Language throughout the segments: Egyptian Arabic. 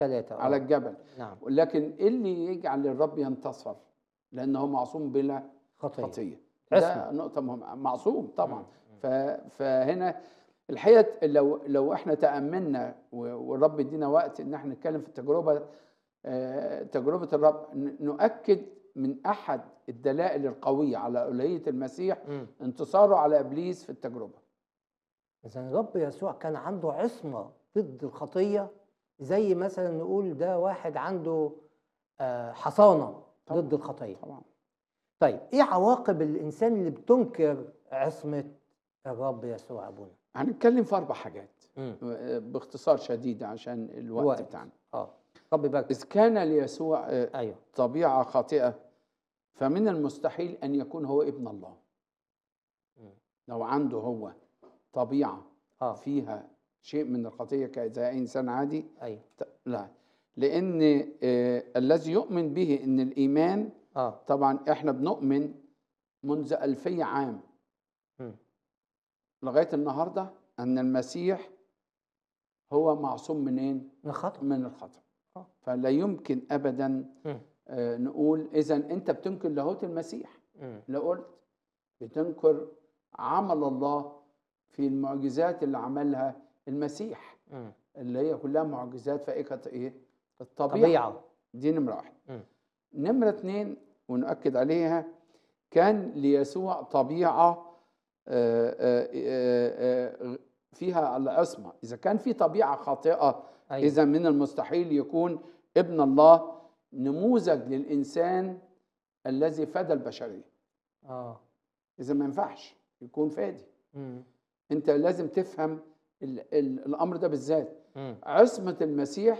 ثلاثة على آه. الجبل نعم لكن إيه اللي يجعل الرب ينتصر لأنه معصوم بلا خطية خطية عصمة. ده نقطة مهمة معصوم طبعا مم. ف... فهنا الحقيقة لو لو احنا تأملنا و- والرب يدينا وقت ان احنا نتكلم في التجربة آه، تجربة الرب ن- نؤكد من أحد الدلائل القوية على ألوهية المسيح مم. انتصاره على إبليس في التجربة إذا الرب يسوع كان عنده عصمة ضد الخطية زي مثلا نقول ده واحد عنده آه، حصانة طبعاً. ضد الخطية طبعا طيب إيه عواقب الإنسان اللي بتنكر عصمة الرب يسوع أبونا؟ هنتكلم في أربع حاجات مم. آه، باختصار شديد عشان الوقت الوقت. بتاعنا اه رب يبارك إذ كان ليسوع آه، أيوه طبيعة خاطئة فمن المستحيل أن يكون هو ابن الله مم. لو عنده هو طبيعة اه فيها شيء من الخطية كزي أي إنسان عادي أيوه ت- لا لأن آه، الذي يؤمن به أن الإيمان اه طبعا إحنا بنؤمن منذ ألفي عام مم. لغاية النهاردة أن المسيح هو معصوم منين؟ من الخطأ من الخطأ آه. فلا يمكن أبدا مم. آه، نقول إذا أنت بتنكر لاهوت المسيح مم. لو قلت بتنكر عمل الله في المعجزات اللي عملها المسيح مم. اللي هي كلها معجزات فائقة ايه؟ الطبيعة طبيعة دي نمرة واحد مم. نمرة اتنين ونؤكد عليها كان ليسوع طبيعة آه، آه، آه، آه، فيها العصمة إذا كان في طبيعة خاطئة أيوه إذا من المستحيل يكون ابن الله نموذج للإنسان الذي فدى البشرية اه إذا ما ينفعش يكون فادي مم. أنت لازم تفهم ال ال الأمر ده بالذات مم. عصمة المسيح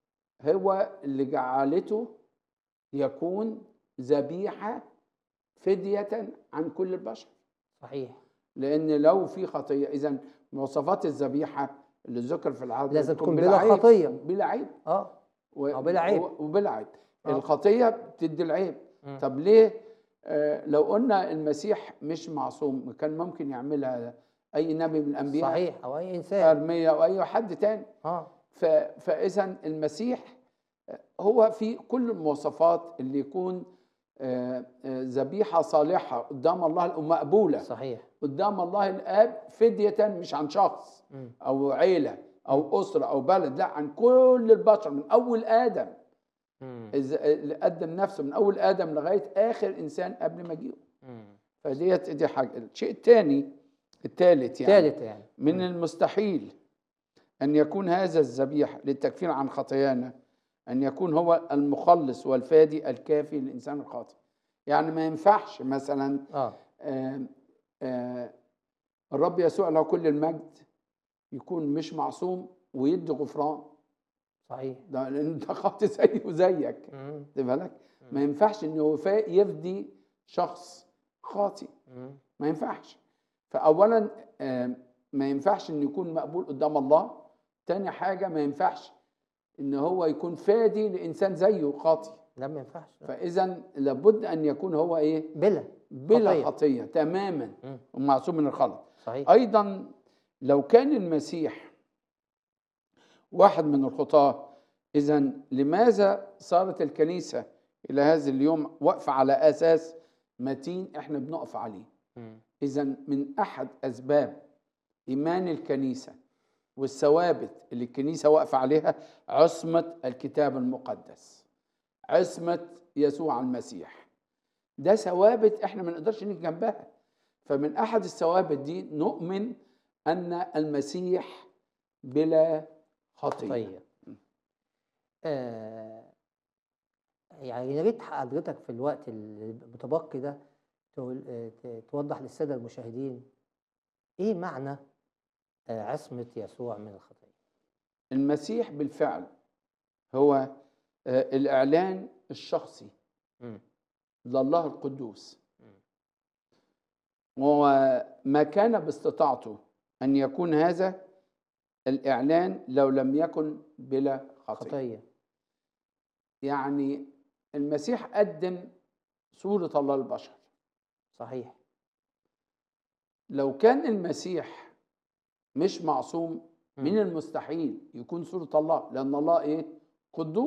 هو اللي جعلته يكون ذبيحة فدية عن كل البشر صحيح لأن لو في خطية إذا مواصفات الذبيحة اللي ذكر في العهد لازم تكون بلا بلا عيب. خطية. بلا عيب اه و- أو بلا عيب. و- وبلا عيب آه. الخطية بتدي العيب مم. طب ليه آه لو قلنا المسيح مش معصوم كان ممكن يعملها أي نبي من الأنبياء صحيح او اي انسان أرمية أو أي حد تاني اه ف- فاذا المسيح هو في كل المواصفات اللي يكون آه، آه، ذبيحه صالحه قدام الله ومقبوله صحيح قدام الله الاب فديه مش عن شخص مم. او عيله او اسره او بلد لا عن كل البشر من اول ادم مم. إذ- اللي قدم نفسه من اول ادم لغايه اخر انسان قبل مجيئه مم. فديت دي حاجه الشيء الثاني الثالث يعني ثالث يعني من المستحيل أن يكون هذا الذبيح للتكفير عن خطايانا أن يكون هو المخلص والفادي الكافي للإنسان الخاطئ يعني ما ينفعش مثلا اه آه، آه، الرب يسوع له كل المجد يكون مش معصوم ويدي غفران صحيح ده لأن ده خاطئ زيه وزيك مم. خد بالك ما ينفعش إنه وفاء يفدي شخص خاطئ مم. ما ينفعش فاولا آه، ما ينفعش ان يكون مقبول قدام الله تاني حاجه ما ينفعش ان هو يكون فادي لانسان زيه خاطي لا ما ينفعش لا. فاذا لابد ان يكون هو ايه بلا بلا خطية. خطيه, تماما مم. ومعصوم من الخلط صحيح ايضا لو كان المسيح واحد من الخطاه اذا لماذا صارت الكنيسه الى هذا اليوم واقفه على اساس متين احنا بنقف عليه مم. إذا من أحد أسباب إيمان الكنيسة والثوابت اللي الكنيسة واقفة عليها عصمة الكتاب المقدس عصمة يسوع المسيح ده ثوابت احنا ما نقدرش نيجي جنبها فمن أحد الثوابت دي نؤمن أن المسيح بلا خطية خطية آه يعني يا ريت حضرتك في الوقت المتبقي ده تقول آه، ت- توضح للسادة المشاهدين ايه معنى آه، عصمة يسوع من الخطية المسيح بالفعل هو آه، الإعلان الشخصي مم. لله القدوس مم. وما كان باستطاعته أن يكون هذا الإعلان لو لم يكن بلا خطية خطية يعني المسيح قدم صورة الله البشر صحيح لو كان المسيح مش معصوم مم. من المستحيل يكون صورة الله لأن الله إيه قدوس